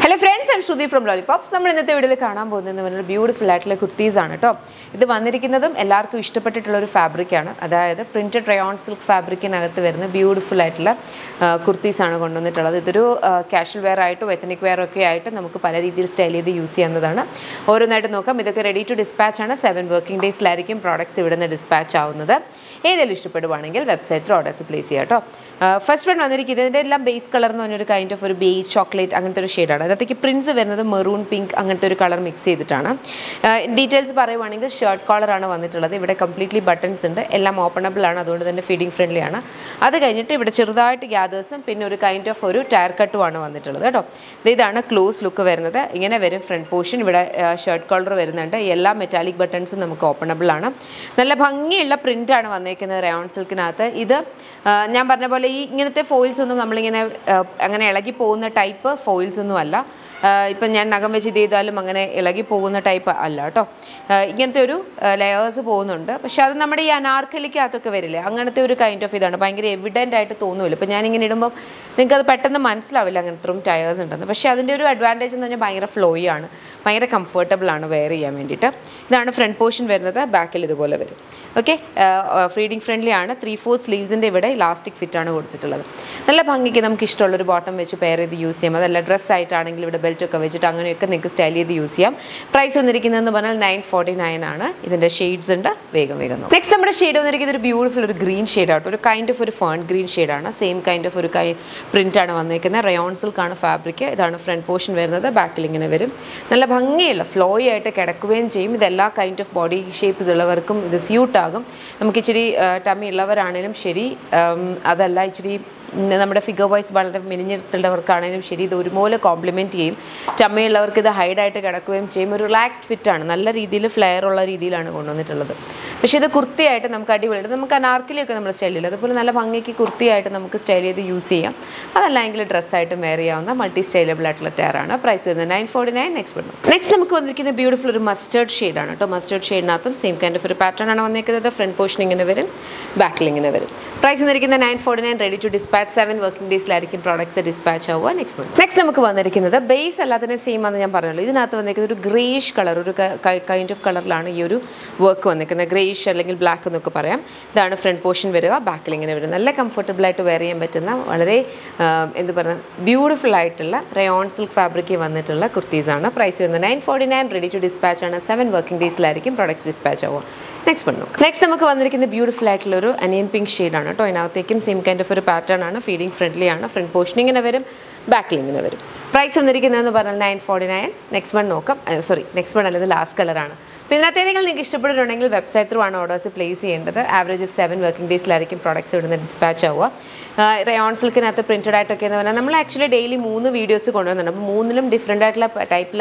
hello friends I'm Shruti from Lollipops നമ്മൾ ഇന്നത്തെ വീഡിയോയിൽ കാണാൻ പോകുന്നതെന്ന് പറഞ്ഞാൽ ബ്യൂട്ടിഫുൾ ആയിട്ടുള്ള കുർത്തീസ് ആണ് കേട്ടോ ഇത് വന്നിരിക്കുന്നതും എല്ലാവർക്കും ഇഷ്ടപ്പെട്ടിട്ടുള്ള ഒരു ഫാബ്രിക്കാണ് അതായത് പ്രിൻറ്റഡ് റയോൺ സിൽക്ക് ഫാബ്രിക്കിനകത്ത് വരുന്ന ബ്യൂട്ടിഫുൾ ആയിട്ടുള്ള കുർത്തീസ് ആണ് കൊണ്ടുവന്നിട്ടുള്ളത് ഇതൊരു കാഷ്വൽ വെയർ ആയിട്ടും എത്തനിക് വെയർ ഒക്കെ ആയിട്ട് നമുക്ക് പല രീതിയിൽ സ്റ്റൈൽ ചെയ്ത് യൂസ് ചെയ്യാവുന്നതാണ് ഓരോന്നായിട്ട് നോക്കാം ഇതൊക്കെ റെഡി ടു ഡിസ്പാച്ച് ആണ് സെവൻ വർക്കിംഗ് ഡേയ്സിലായിരിക്കും പ്രോഡക്ട്സ് ഇവിടുന്ന് ഡിസ്പാച്ച് ആവുന്നത് ഏതെങ്കിലും ഇഷ്ടപ്പെടുവാണെങ്കിൽ വെബ്സൈറ്റിൽ ഓർഡേഴ്സ് പ്ലേസ് ചെയ്യാം കേട്ടോ ഫസ്റ്റ് വൺ വന്നിരിക്കുന്നത് ഇതിൻ്റെ എല്ലാം ബേസ് കളർ എന്ന് പറഞ്ഞൊരു കൈൻഡ് ഓഫ് ഒരു ബേസ് ചോക്ലേറ്റ് അങ്ങനത്തെ ഒരു ഷെയ്ഡാണ് അതിനകത്തേക്ക് പ്രിൻസ് വരുന്നത് മെറൂൺ പിങ്ക് അങ്ങനത്തെ ഒരു കളർ മിക്സ് ചെയ്തിട്ടാണ് ഡീറ്റെയിൽസ് പറയുവാണെങ്കിൽ ഷർട്ട് കോളറാണ് വന്നിട്ടുള്ളത് ഇവിടെ കംപ്ലീറ്റ്ലി ബട്ടൺസ് ഉണ്ട് എല്ലാം ഓപ്പണബിൾ ആണ് അതുകൊണ്ട് തന്നെ ഫീഡിങ് ഫ്രണ്ട്ലി ആണ് അത് കഴിഞ്ഞിട്ട് ഇവിടെ ചെറുതായിട്ട് ഗ്യാദേഴ്സും പിന്നെ ഒരു കൈൻഡ് ഓഫ് ഒരു ടയർ കട്ടുമാണ് വന്നിട്ടുള്ളത് കേട്ടോ ഇത് ഇതാണ് ക്ലോസ് ലുക്ക് വരുന്നത് ഇങ്ങനെ വരും ഫ്രണ്ട് പോർഷൻ ഇവിടെ ഷർട്ട് കോളർ വരുന്നുണ്ട് എല്ലാ മെറ്റാലിക് ബട്ടൺസും നമുക്ക് ഓപ്പണബിൾ ആണ് നല്ല ഭംഗിയുള്ള പ്രിൻ്റാണ് വന്നേക്കുന്നത് റയോൺ സിൽക്കിനകത്ത് ഇത് ആ, ഞാൻ പറഞ്ഞ പോലെ ഈ ഇങ്ങനത്തെ ഫോയിൽസ് ഒന്നും നമ്മളിങ്ങനെ ആ, അങ്ങനെ ഇളകി പോകുന്ന ടൈപ്പ് ഫോയിൽസ് ഒന്നും അല്ല ആ, ഇപ്പം ഞാൻ നഖം വെച്ച് ഇത് ചെയ്താലും അങ്ങനെ ഇളകി പോകുന്ന ടൈപ്പ് അല്ല കേട്ടോ ആ, ഇങ്ങനത്തെ ഒരു ലെയേഴ്സ് പോകുന്നുണ്ട് പക്ഷെ അത് നമ്മുടെ ഈ അനാർക്കലിക്കകത്തൊക്കെ വരില്ലേ അങ്ങനത്തെ ഒരു കൈൻഡ് ഓഫ് ഇതാണ് ഭയങ്കര എവിഡൻ്റ് ആയിട്ട് തോന്നുമല്ലോ ഇപ്പം ഞാനിങ്ങനെ ഇടുമ്പോൾ നിങ്ങൾക്ക് അത് പെട്ടെന്ന് മനസ്സിലാവില്ല അങ്ങനത്തെ ടയേഴ്സ് ഉണ്ടെന്ന് പക്ഷേ അതിൻ്റെ ഒരു അഡ്വാൻറ്റേജ് എന്ന് പറഞ്ഞാൽ ഭയങ്കര ഫ്ലോയി ആണ് ഭയങ്കര കംഫർട്ടബിൾ ആണ് വെയർ ചെയ്യാൻ വേണ്ടിയിട്ട് ഇതാണ് ഫ്രണ്ട് പോർഷൻ വരുന്നത് ബാക്കിൽ ഇതുപോലെ വരും ഓക്കെ ഫ്രീഡിങ് ഫ്രണ്ട്ലി ആണ് ത്രീ ഫോർ സ്ലീവ്സിൻ്റെ ഇവിടെ ഇലാസ്റ്റിക് ഫിറ്റ് ആണ് കൊടുത്തിട്ടുള്ളത് നല്ല ഭംഗിക്ക് നമുക്ക് ഇഷ്ടമുള്ളൊരു ബോട്ടം വെച്ച് പെയർ ചെയ്ത് യൂസ് ചെയ്യാം അതല്ല ഡ്രസ്സ് ആയിട്ടാണെങ്കിൽ ഇവിടെ ബെൽറ്റ് ഒക്കെ വെച്ചിട്ട് അങ്ങനെയൊക്കെ നിങ്ങൾക്ക് സ്റ്റൈൽ ചെയ്ത് യൂസ് ചെയ്യാം പ്രൈസ് വന്നിരിക്കുന്നതെന്ന് പറഞ്ഞാൽ നയൻ ഫോർട്ടി നയൻ ആണ് ഇതിൻ്റെ ഷെയ്ഡ്സ് ഉണ്ട് വേഗം വേഗം നെക്സ്റ്റ് നമ്മുടെ ഷെയ്ഡ് വന്നിരിക്കുന്നത് ഒരു ബ്യൂട്ടിഫുൾ ഒരു ഗ്രീൻ ഷെയ്ഡ് ആട്ടോ ഒരു കൈൻഡ് ഓഫ് ഒരു ഫേൺ ഗ്രീൻ ഷെയ്ഡാണ് സെയിം കൈൻഡ് ഓഫ് ഒരു കൈ പ്രിൻ്റ് ആണ് വന്നിരിക്കുന്നത് റയോൺ സിൽക്കാണ് ഫാബ്രിക് ഇതാണ് ഫ്രണ്ട് പോർഷൻ വരുന്നത് ബാക്കിൽ ഇങ്ങനെ വരും നല്ല ഭംഗിയുള്ള ഫ്ലോയി ആയിട്ട് കിടക്കുകയും ചെയ്യും ഇതെല്ലാ കൈൻഡ് ഓഫ് ബോഡി ഷേപ്പ്സ് ഉള്ളവർക്കും ഇത് സ്യൂട്ട് ആകും നമുക്ക് ഇച്ചിരി ടമ്മി ഉള്ളവരാണേലും ശരി ഉം, അതല്ല ഇച്ചിരി ഉം, നമ്മുടെ ഫിഗർ വൈസ് വളരെ മിനിഞ്ഞിട്ടുള്ളവർക്കാണെങ്കിലും ശരി ഇത് ഒരുപോലെ കോംപ്ലിമെൻറ്റ് ചെയ്യും ചമ്മയുള്ളവർക്ക് ഇത് ഹൈഡായിട്ട് കിടക്കുകയും ചെയ്യും ഒരു റിലാക്സ്ഡ് ഫിറ്റാണ് നല്ല രീതിയിൽ ഫ്ലെയർ ഉള്ള രീതിയിലാണ് കൊണ്ടുവന്നിട്ടുള്ളത് പക്ഷേ ഇത് കുർത്തിയായിട്ട് നമുക്ക് അടിപൊളിയായിട്ട് നമുക്ക് അനാർക്കലിയൊക്കെ നമ്മൾ സ്റ്റൈൽ ചെയ്യില്ല അതുപോലെ നല്ല ഭംഗിക്ക് കുർത്തിയായിട്ട് നമുക്ക് സ്റ്റൈൽ ചെയ്ത് യൂസ് ചെയ്യാം അതല്ല എങ്കിൽ ഡ്രസ്സായിട്ട് വെയർ ചെയ്യാവുന്ന മൾട്ടി സ്റ്റൈലബിൾ ആയിട്ടുള്ള ടയറാണ് പ്രൈസ് വരുന്നത് നയൻ ഫോർട്ടി നയൻ നെക്സ്റ്റ് വന്നു നെക്സ്റ്റ് നമുക്ക് വന്നിരിക്കുന്ന ബ്യൂട്ടിഫുൾ ഒരു മസ്റ്റേർഡ് ഷെയ്ഡാണ് കേട്ടോ മസ്റ്റേർഡ് ഷെയ്ഡിനകത്തും സെയിം കൈൻഡ് ഓഫ് ഒരു പാറ്റേൺ ആണ് വന്നിരിക്കുന്നത് ഫ്രണ്ട് പോർഷൻ ഇങ്ങനെ വരും ബാക്കിൽ ഇങ്ങനെ വരും പ്രൈസ് വന്നിരിക്കുന്നത് nine forty nine ready to dispatch seven working ഡേയ്സിലായിരിക്കും പ്രോഡക്ട്സ് ഡിസ്പാച്ച് ആവുക നെക്സ്റ്റ് വൺ നെക്സ്റ്റ് നമുക്ക് വന്നിരിക്കുന്നത് ബേസ് അല്ലാതെ സെയിം ആണെന്ന് ഞാൻ പറഞ്ഞല്ലോ ഇതിനകത്ത് വന്നിരിക്കുന്നത് ഒരു ഗ്രേഷ് കളർ ഒരു കൈൻഡ് ഓഫ് കളറിലാണ് ഈ ഒരു വർക്ക് വന്നിരിക്കുന്നത് ഗ്രേഷ് അല്ലെങ്കിൽ ബ്ലാക്ക് എന്നൊക്കെ പറയാം ഇതാണ് ഫ്രണ്ട് പോർഷൻ വരിക ബാക്കിൽ ഇങ്ങനെ വരും നല്ല കംഫർട്ടബിൾ ആയിട്ട് വെയർ ചെയ്യാൻ പറ്റുന്ന വളരെ ആ, എന്ത് പറയുക ബ്യൂട്ടിഫുൾ ആയിട്ടുള്ള റയോൺ സിൽക്ക് ഫാബ്രിക്കിൽ വന്നിട്ടുള്ള കുർത്തീസാണ് പ്രൈസ് വരുന്നത് nine forty nine ready to dispatch ആണ് സെവൻ വർക്കിംഗ് ഡേയ്സിലായിരിക്കും പ്രോഡക്ട്സ് ഡിസ്പാച്ച് ആവുക നെക്സ്റ്റ് വൺ നെക്സ്റ്റ് നമുക്ക് വന്നിരിക്കുന്ന ബ്യൂട്ടിഫുൾ ആയിട്ടുള്ള ഒരു അനിയൻ പിങ്ക് ഷെയ്ഡാണ് കേട്ടോ അതിനകത്തേക്കും സെയിം കൈൻഡ് ഓഫ് ഒരു പാറ്റേൺ ആണ് ഫീഡിങ് ഫ്രണ്ട്ലി ആണ് ഫ്രണ്ട് പോർഷൻ ഇങ്ങനെ വരും ബാക്കിൽ ഇങ്ങനെ വരും പ്രൈസ് വന്നിരിക്കുന്നതെന്ന് പറഞ്ഞാൽ nine forty nine next one നോക്കാം സോറി നെക്സ്റ്റ് വൺ അല്ലത് ലാസ്റ്റ് കളറാണ് അപ്പോൾ ഇതിനകത്ത് ഏതെങ്കിലും നിങ്ങൾക്ക് ഇഷ്ടപ്പെട്ടിട്ടുണ്ടെങ്കിൽ വെബ്സൈറ്റ് ത്രൂ ആണ് ഓർഡേഴ്സ് പ്ലേസ് ചെയ്യേണ്ടത് ആവറേജ് ഓഫ് സെവൻ വർക്കിംഗ് ഡേയ്സിലായിരിക്കും പ്രോഡക്ട്സ് ഇവിടുന്ന് ഡിസ്പാച്ച് ആവുക റയോൺ സിൽക്കിനകത്ത് പ്രിൻറ്റഡ് ആയിട്ടൊക്കെ എന്ന് പറഞ്ഞാൽ നമ്മൾ ആക്ച്വലി ഡെയിലി മൂന്ന് വീഡിയോസ് കൊണ്ടുവരുന്നുണ്ട് അപ്പോൾ മൂന്നിലും ഡിഫറെൻ്റ് ആയിട്ടുള്ള ടൈപ്പിൽ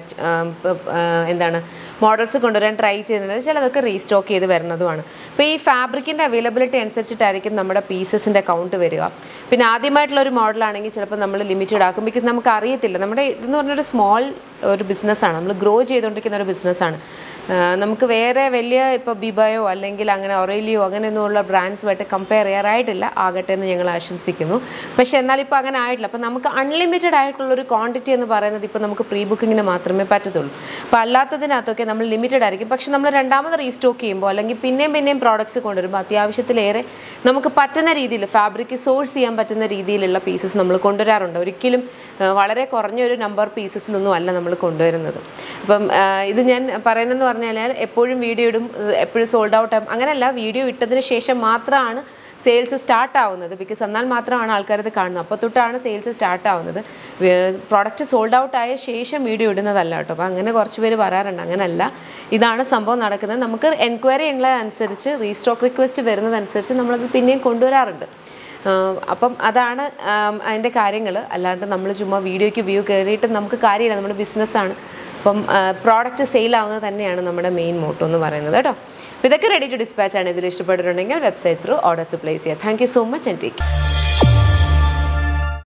എന്താണ് മോഡൽസ് കൊണ്ടുവരാൻ ട്രൈ ചെയ്യുന്നത് ചിലതൊക്കെ റീസ്റ്റോക്ക് ചെയ്ത് വരുന്നതുമാണ് അപ്പോൾ ഈ ഫാബ്രിക്കിൻ്റെ അവൈലബിലിറ്റി അനുസരിച്ചിട്ടായിരിക്കും നമ്മുടെ പീസസിൻ്റെ കൗണ്ട് വരിക പിന്നെ ആദ്യമായിട്ടുള്ള ഒരു മോഡലാണെങ്കിൽ ചിലപ്പോൾ നമ്മൾ ലിമിറ്റഡ് ആക്കും ബിക്കോസ് നമുക്ക് അറിയത്തില്ല നമ്മുടെ ഇതെന്ന് പറഞ്ഞൊരു സ്മോൾ ഒരു ബിസിനസ്സാണ് നമ്മൾ ഗ്രോ ചെയ്തുകൊണ്ടിരിക്കുന്ന ഒരു ബിസിനസ്സാണ് നമുക്ക് വേറെ വലിയ ഇപ്പോൾ ബിബയോ അല്ലെങ്കിൽ അങ്ങനെ ഒറേലിയോ അങ്ങനെയൊന്നുമുള്ള ബ്രാൻഡ്സുമായിട്ട് കമ്പയർ ചെയ്യാറായിട്ടില്ല ആകട്ടെ എന്ന് ഞങ്ങൾ ആശംസിക്കുന്നു പക്ഷേ എന്നാൽ ഇപ്പോൾ അങ്ങനെ ആയിട്ടില്ല അപ്പോൾ നമുക്ക് അൺലിമിറ്റഡ് ആയിട്ടുള്ള ഒരു ക്വാണ്ടിറ്റി എന്ന് പറയുന്നത് ഇപ്പോൾ നമുക്ക് പ്രീ ബുക്കിങ്ങിന് മാത്രമേ പറ്റത്തുള്ളൂ അപ്പോൾ അല്ലാത്തതിനകത്തൊക്കെ നമ്മൾ ലിമിറ്റഡ് ആയിരിക്കും പക്ഷെ നമ്മൾ രണ്ടാമത് റീസ്റ്റോക്ക് ചെയ്യുമ്പോൾ അല്ലെങ്കിൽ പിന്നെയും പിന്നെയും പ്രോഡക്ട്സ് കൊണ്ടുവരുമ്പോൾ അത്യാവശ്യത്തിലേറെ നമുക്ക് പറ്റുന്ന രീതിയിൽ ഫാബ്രിക് സോഴ്സ് ചെയ്യാൻ പറ്റുന്ന രീതിയിലുള്ള പീസസ് നമ്മൾ കൊണ്ടുവരാറുണ്ട് ഒരിക്കലും ആ, വളരെ കുറഞ്ഞൊരു നമ്പർ പീസസിലൊന്നും അല്ല നമ്മൾ കൊണ്ടുവരുന്നത് അപ്പം ആ, ഇത് ഞാൻ പറയുന്നതെന്ന് പറഞ്ഞാൽ എപ്പോഴും വീഡിയോ ഇടും ഏഹ് എപ്പോഴും സോൾഡ് ഔട്ട് ആകും അങ്ങനെയല്ല വീഡിയോ ഇട്ടതിന് ശേഷം മാത്രമാണ് സെയിൽസ് സ്റ്റാർട്ട് ആവുന്നത് ബിക്കോസ് എന്നാൽ മാത്രമാണ് ആൾക്കാരത് കാണുന്നത് അപ്പോൾ തൊട്ടാണ് സെയിൽസ് സ്റ്റാർട്ട് ആവുന്നത് പ്രോഡക്റ്റ് സോൾഡ് ഔട്ട് ആയ ശേഷം വീഡിയോ ഇടുന്നതല്ല കേട്ടോ അപ്പോൾ അങ്ങനെ കുറച്ച് പേര് വരാറുണ്ട് അങ്ങനെയല്ല ഇതാണ് സംഭവം നടക്കുന്നത് നമുക്ക് എൻക്വയറി ഉള്ളതനുസരിച്ച് റീസ്റ്റോക്ക് റിക്വസ്റ്റ് വരുന്നതനുസരിച്ച് നമ്മളത് പിന്നെയും കൊണ്ടുവരാറുണ്ട് ആഹ് അപ്പം അതാണ് ആം, അതിൻ്റെ കാര്യങ്ങൾ അല്ലാണ്ട് നമ്മൾ ചുമ്മാ വീഡിയോയ്ക്ക് വ്യൂ കയറിയിട്ട് നമുക്ക് കാര്യമില്ല നമ്മുടെ ബിസിനസ്സാണ് അപ്പം പ്രോഡക്റ്റ് സെയിൽ ആവുന്നത് തന്നെയാണ് നമ്മുടെ മെയിൻ മോട്ടോ എന്ന് പറയുന്നത് കേട്ടോ അപ്പോൾ ഇതൊക്കെ റെഡി ടു ഡിസ്പാച്ച് ആണ് ഇതിൽ ഇഷ്ടപ്പെട്ടിട്ടുണ്ടെങ്കിൽ വെബ്സൈറ്റ് ത്രൂ ഓർഡേഴ്സ് പ്ലേസ് ചെയ്യുക thank you so much and take